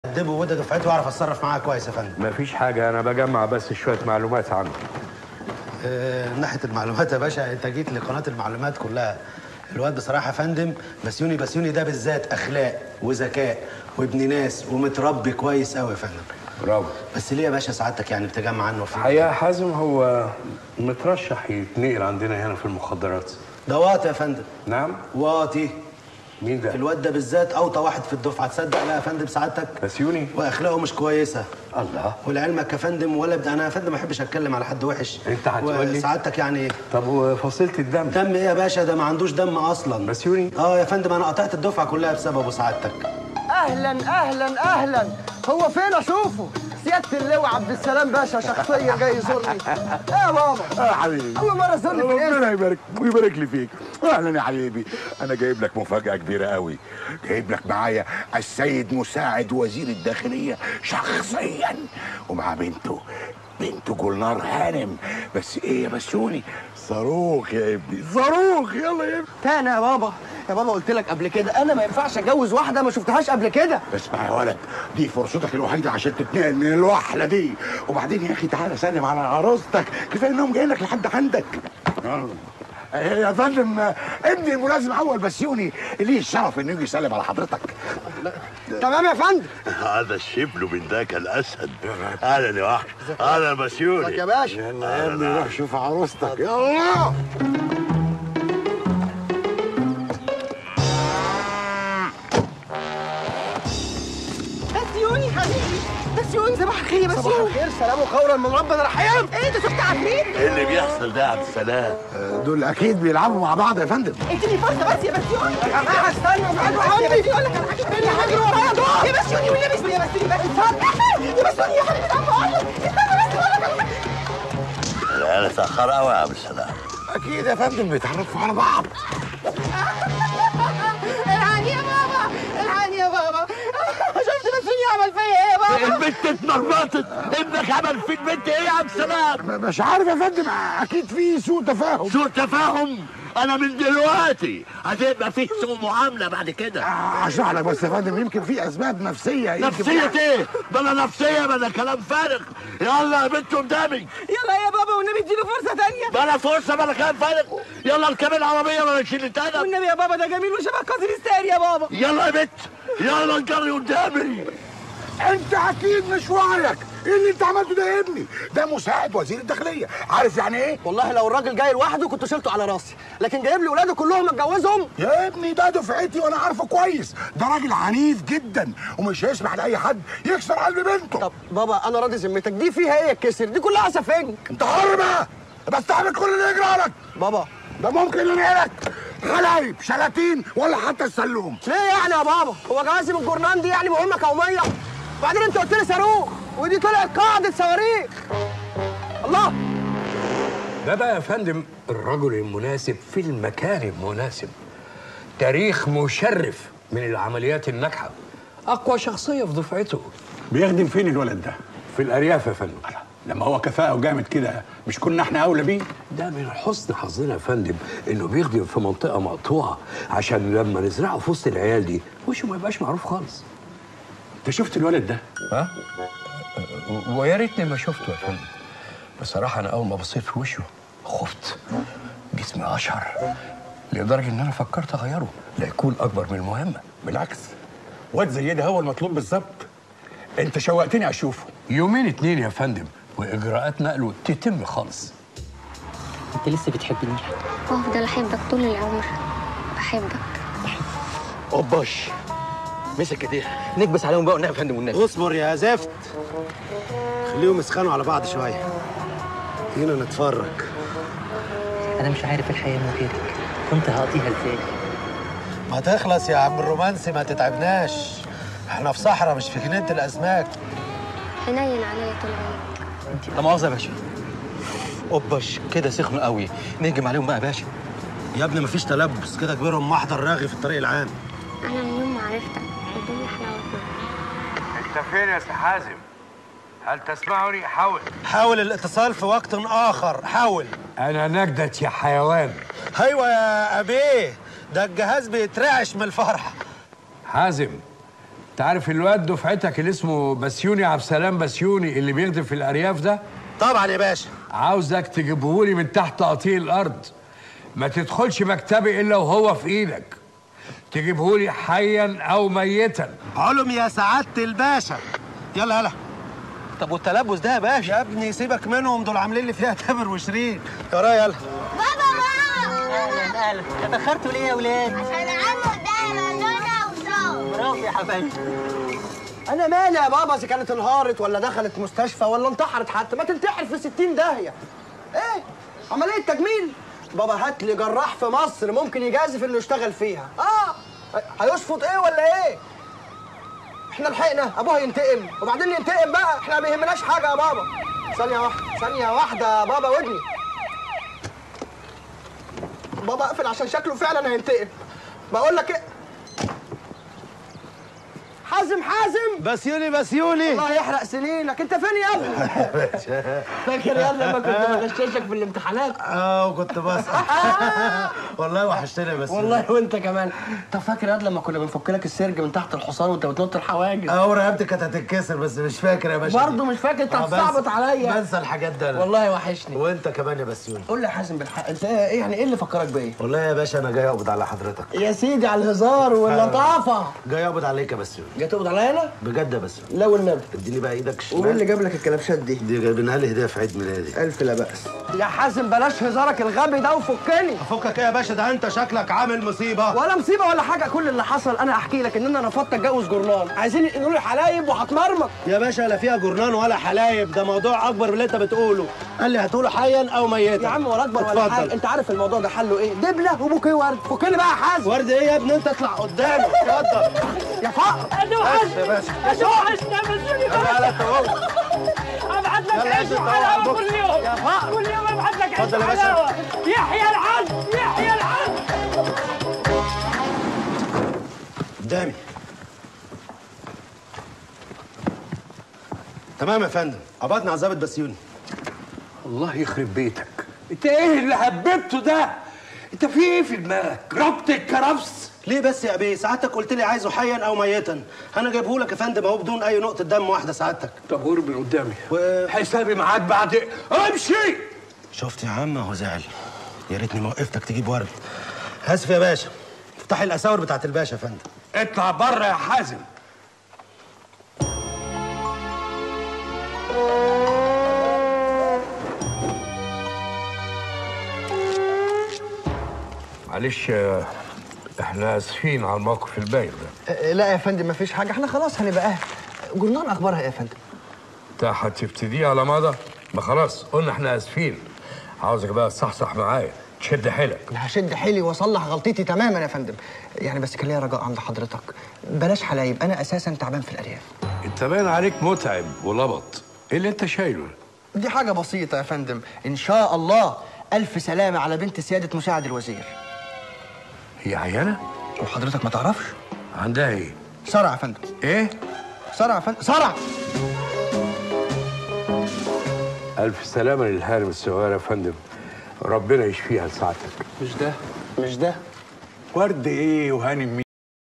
ادبه وده دفعته واعرف اتصرف معاه كويس يا فندم مفيش حاجة أنا بجمع بس شوية معلومات عنه آه، من ناحيه المعلومات يا باشا انت جيت لقناه المعلومات كلها الواد بصراحه يا فندم بسيوني بسيوني ده بالذات اخلاق وذكاء وابن ناس ومتربي كويس قوي يا فندم برافو بس ليه يا باشا سعادتك يعني بتجمع عنه في الحقيقة حازم هو مترشح يتنقل عندنا هنا في المخدرات ده واطي يا فندم نعم واطي مين ده؟ الواد ده بالذات اوطى واحد في الدفعه تصدق بقى يا فندم سعادتك بسيوني واخلاقه مش كويسه الله ولعلمك يا فندم ولا بد... انا يا فندم ما احبش اتكلم على حد وحش أنت هتقول لي؟ سعادتك يعني طب وفصيلة الدم دم ايه يا باشا ده ما عندوش دم اصلا بسيوني اه يا فندم انا قطعت الدفعه كلها بسببه سعادتك اهلا اهلا اهلا هو فين اشوفه سياده اللواء عبد السلام باشا شخصيا جاي يزورني ايه يا بابا يا حبيبي اول مره تزورني في الاسم ربنا يبارك ويبارك لي فيك اهلا يا حبيبي انا جايب لك مفاجاه كبيره قوي جايب لك معايا السيد مساعد وزير الداخليه شخصيا ومع بنته بنته جولنار هانم بس ايه يا بسيوني صاروخ يا ابني صاروخ يلا يا ابني تاني يا بابا يا بابا قلت لك قبل كده انا ما ينفعش اتجوز واحده ما شفتهاش قبل كده اسمع يا ولد دي فرصتك الوحيده عشان تتنقل من الوحله دي وبعدين يا اخي تعالى سلم على عروستك كفايه انهم جايين لك لحد عندك آه، يا فندم آه، ابني الملازم اول بسيوني ليه الشرف انه يجي يسلم على حضرتك تمام يا فندم هذا الشبل من ذاك الاسد اهلا يا وحش اهلا بسيوني يا باشا يلا يا ابني روح شوف عروستك يلا بسيوني حبيبي بسيوني صباح الخير يا بسيوني صباح الخير سلام وقولا من ربنا رحيم ايه ده شفت عفريت ايه اللي بيحصل ده يا عبد السلام دول اكيد بيلعبوا مع بعض يا فندم اديني فرصه بس يا بسيوني يا جماعه استنوا بعدوا عني بيقول لك انا حاجه ثانيه حاجه ورايا دول يا بسيوني والنبي اسمي يا بسيوني بس يا بسيوني يا حبيبي تعال بقول لك استنى بس بقول لك على حاجه العيال اتاخر قوي يا عبد السلام اكيد يا فندم بيتعرفوا على بعض الحقني يا بابا الحقني يا بابا شفت بسيوني عمل فيا ايه يا بابا البنت اتمرمطت ابنك عمل فيك بنت ايه يا عبد السلام مش عارف يا فندم اكيد في سوء تفاهم سوء تفاهم انا من دلوقتي هتبقى فيه سوء معامله بعد كده اشرح لك بس يا فندم يمكن في اسباب نفسيه يمكن نفسية ايه؟ بلا نفسية بلا كلام فارغ يلا يا بنت قدامي يلا يا بابا والنبي اديله فرصه ثانيه بلا فرصة بلا كلام فارغ يلا اركبي العربية بلا نشيل التاني والنبي يا بابا ده جميل وشبه قاتل الستار يا بابا يلا يا بنت يلا انجري قدامي انت اكيد مش وعيك ايه اللي انت عملته ده يا ابني ده مساعد وزير الداخليه عارف يعني ايه والله لو الراجل جاي لوحده كنت شلته على راسي لكن جايب لي ولاده كلهم اتجوزهم يا ابني ده دفعتي وانا عارفه كويس ده راجل عنيف جدا ومش هيسمح لاي حد يكسر قلب بنته طب بابا انا راضي ذمتك دي فيها ايه الكسر دي كلها سفنج انت حر بقى بستحمل كل اللي يجرى لك بابا ده ممكن ينقلك غلايب شلاتين ولا حتى السلوم ليه يعني يا بابا هو جوازي من الجورنان دي يعني مهمه قوميه وبعدين انت قلت لي صاروخ ودي طلعت قاعده صواريخ الله ده بقى يا فندم الرجل المناسب في المكان المناسب تاريخ مشرف من العمليات الناجحة أقوى شخصية في دفعته بيخدم فين الولد ده؟ في الأرياف يا فندم لما هو كفاءة وجامد كده مش كنا احنا أولى بيه؟ ده من حسن حظنا يا فندم انه بيخدم في منطقه مقطوعه عشان لما نزرعه في وسط العيال دي وشه ما يبقاش معروف خالص أنت شفت الولد ده؟ ها ويا ريتني ما شفته يا فندم بصراحه انا اول ما بصيت في وشه خفت جسمي اشعر لدرجه ان انا فكرت اغيره لا يكون اكبر من المهمه بالعكس واد زي ده هو المطلوب بالظبط أنت شوقتني أشوفه يومين اتنين يا فندم واجراءات نقله تتم خالص انت لسه بتحبني وافضل احبك طول العمر بحبك اوباش مسك ايديها نكبس عليهم بقى ونعمل فندم والنبي اصبر يا زفت خليهم يسخنوا على بعض شويه هنا نتفرج انا مش عارف الحياه من غيرك كنت هقضيها ازاي ما تخلص يا عم الرومانسي ما تتعبناش احنا في صحراء مش في جنينه الاسماك حنين عليا طول عمرك لا مؤاخذه يا باشا اوباش كده سخنوا قوي نهجم عليهم بقى يا باشا يا ابني مفيش تلبس كده كبيرهم محضر راغي في الطريق العام انا من يوم ما عرفتك الدنيا حلاوتنا انت فين يا سي حازم هل تسمعني حاول حاول الاتصال في وقت اخر حاول انا نجدت يا حيوان ايوه يا ابيه ده الجهاز بيترعش من الفرحه حازم انت عارف الواد دفعتك اللي اسمه بسيوني عبد السلام بسيوني اللي بيخدم في الارياف ده طبعا يا باشا عاوزك تجيبهولي من تحت تقطيع الارض ما تدخلش مكتبي الا وهو في ايدك تجيبهولي حيا او ميتا علم يا سعاده الباشا يلا يلا طب والتلبس ده يا باشا يا ابني سيبك منهم دول عاملين لي فيها تامر وشيرين ورايا يلا اهلا اهلا اتاخرتوا ليه يا ولاد؟ عشان عمو ده لولا وصوت برافو يا حبايبي انا مالي يا بابا اذا كانت انهارت ولا دخلت مستشفى ولا انتحرت حتى ما تنتحر في 60 داهيه ايه عمليه تجميل بابا هات لي جراح في مصر ممكن يجازف انه يشتغل فيها اه هيشفط ايه ولا ايه احنا لحقنا ابوها ينتقم وبعدين ينتقم بقى احنا ما يهمناش حاجه يا بابا ثانيه واحده ثانيه واحده يا بابا ودني بابا اقفل عشان شكله فعلا هينتقم بقول لك ايه حازم حازم بسيوني بسيوني الله يحرق سنينك انت فين يا ابني فاكر يلا لما كنت بغششك في الامتحانات اه وكنت بسأل والله وحشتني يا بسيوني والله وانت كمان طب فاكر يا لما كنا بنفك لك السرج من تحت الحصان وانت بتنط الحواجز اه رقبتي كانت هتتكسر بس مش فاكر يا باشا برضه مش فاكر انت آه، بنسى- هتصعبط عليا بنسى الحاجات ده أنا. والله وحشني وانت كمان يا بسيوني قول لي يا حازم بالحق انت ايه يعني ايه اللي فكرك بيا والله يا باشا انا جاي اقبض على حضرتك يا سيدي على الهزار واللطافه جاي اقبض عليك يا بسيوني جاي تقبض عليا انا بجد يا بسيوني لا والنبي اديني بقى ايدك الشمال ومين اللي جاب لك الكلبشات دي دي جايبينها لي هديه في عيد ميلادي الف لا باس يا حازم بلاش هزارك الغبي ده وفكني افكك ايه يا باشا ده انت شكلك عامل مصيبه ولا مصيبه ولا حاجه كل اللي حصل انا احكي لك ان انا رفضت اتجوز جورنان عايزين ينقلوا لي حلايب وهتمرمط يا باشا لا فيها جرنان ولا حلايب ده موضوع اكبر من اللي انت بتقوله قال لي هتقوله حيا او ميتا يا عم ولا اكبر ولا اتفضل. حاجه انت عارف الموضوع ده حله ايه دبله وبوكيه ورد فكني بقى يا حازم ورد ايه يا ابني انت اطلع قدامي اتفضل يا فقر انا وحشني يا باشا انا وحشني يا بسوني تعالى اهو ابعت لك يلا عيش انت وحلاوه طبعا. كل يوم يا فقر. كل يوم ابعت لك عيش اتفضل يا باشا. وحلاوه يحيى العز يحيى العز قدامي تمام يا فندم قبضنا على ظابط بسيوني الله يخرب بيتك انت ايه اللي هببته ده انت في ايه في دماغك ربط الكرفس ليه بس يا بيه سعادتك قلت لي عايزه حيا او ميتا انا جايبه لك يا فندم اهو بدون اي نقطه دم واحده سعادتك طب قرب من قدامي و- حسابي معاك بعد امشي شفت يا عم هو زعل يا ريتني ما وقفتك تجيب ورد اسف يا باشا افتحي الاساور بتاعت الباشا يا فندم اطلع بره يا حازم معلش آه، احنا اسفين على الموقف البايخ ده أه، لا يا فندم مفيش حاجه احنا خلاص هنبقى اهل جورنان اخبارها ايه يا فندم انت هتبتدي على مدى ما خلاص قلنا احنا اسفين عاوزك بقى تصحصح معايا تشد حيلك انا هشد حيلي واصلح غلطتي تماما يا فندم يعني بس كان ليا رجاء عند حضرتك بلاش حلايب انا اساسا تعبان في الارياف انت باين عليك متعب ولبط ايه اللي انت شايله دي حاجه بسيطه يا فندم ان شاء الله الف سلامه على بنت سياده مساعد الوزير هي عيانه وحضرتك ما تعرفش عندها ايه صرع يا فندم ايه صرع يا فندم صرع الف سلامه للهارم الصغير يا فندم ربنا يشفيها لسعادتك مش ده مش ده ورد ايه وهانم مين